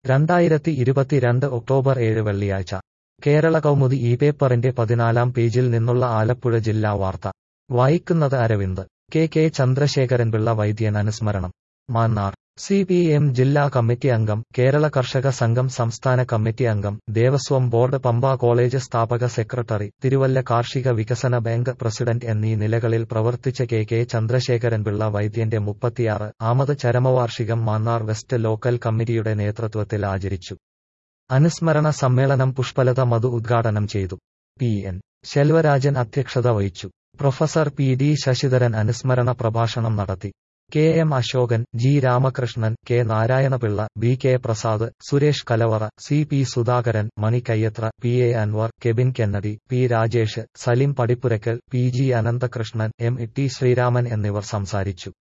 രണ്ടായിരത്തി ഇരുപത്തിരണ്ട് ഒക്ടോബർ ഏഴ് വെള്ളിയാഴ്ച കേരള കൗമുദി ഈ പേപ്പറിന്റെ പതിനാലാം പേജിൽ നിന്നുള്ള ആലപ്പുഴ ജില്ലാ വാർത്ത വായിക്കുന്നത് അരവിന്ദ് കെ കെ ചന്ദ്രശേഖരൻപിള്ള വൈദ്യൻ അനുസ്മരണം മാന്നാർ സി പി എം ജില്ലാ കമ്മിറ്റി അംഗം കേരള കർഷക സംഘം സംസ്ഥാന കമ്മിറ്റി അംഗം ദേവസ്വം ബോർഡ് പമ്പ കോളേജ് സ്ഥാപക സെക്രട്ടറി തിരുവല്ല കാർഷിക വികസന ബാങ്ക് പ്രസിഡന്റ് എന്നീ നിലകളിൽ പ്രവർത്തിച്ച കെ കെ ചന്ദ്രശേഖരൻപിള്ള വൈദ്യന്റെ മുപ്പത്തിയാറ് ആമത് ചരമവാർഷികം മാന്നാർ വെസ്റ്റ് ലോക്കൽ കമ്മിറ്റിയുടെ നേതൃത്വത്തിൽ ആചരിച്ചു അനുസ്മരണ സമ്മേളനം പുഷ്പലത മധു ഉദ്ഘാടനം ചെയ്തു പി എൻ ശെൽവരാജൻ അധ്യക്ഷത വഹിച്ചു പ്രൊഫസർ പി ഡി ശശിധരൻ അനുസ്മരണ പ്രഭാഷണം നടത്തി K M Asokan G Ramakrishnan K Narayanapillai B K Prasad Suresh Kalavara C P Sudhakaran Mani Kayyathra P A Anwar Kebin Kennedy P Rajesh Salim Padippurakkal P G Ananthakrishnan M T Sreeraman എന്നിവർ സംസാരിച്ചു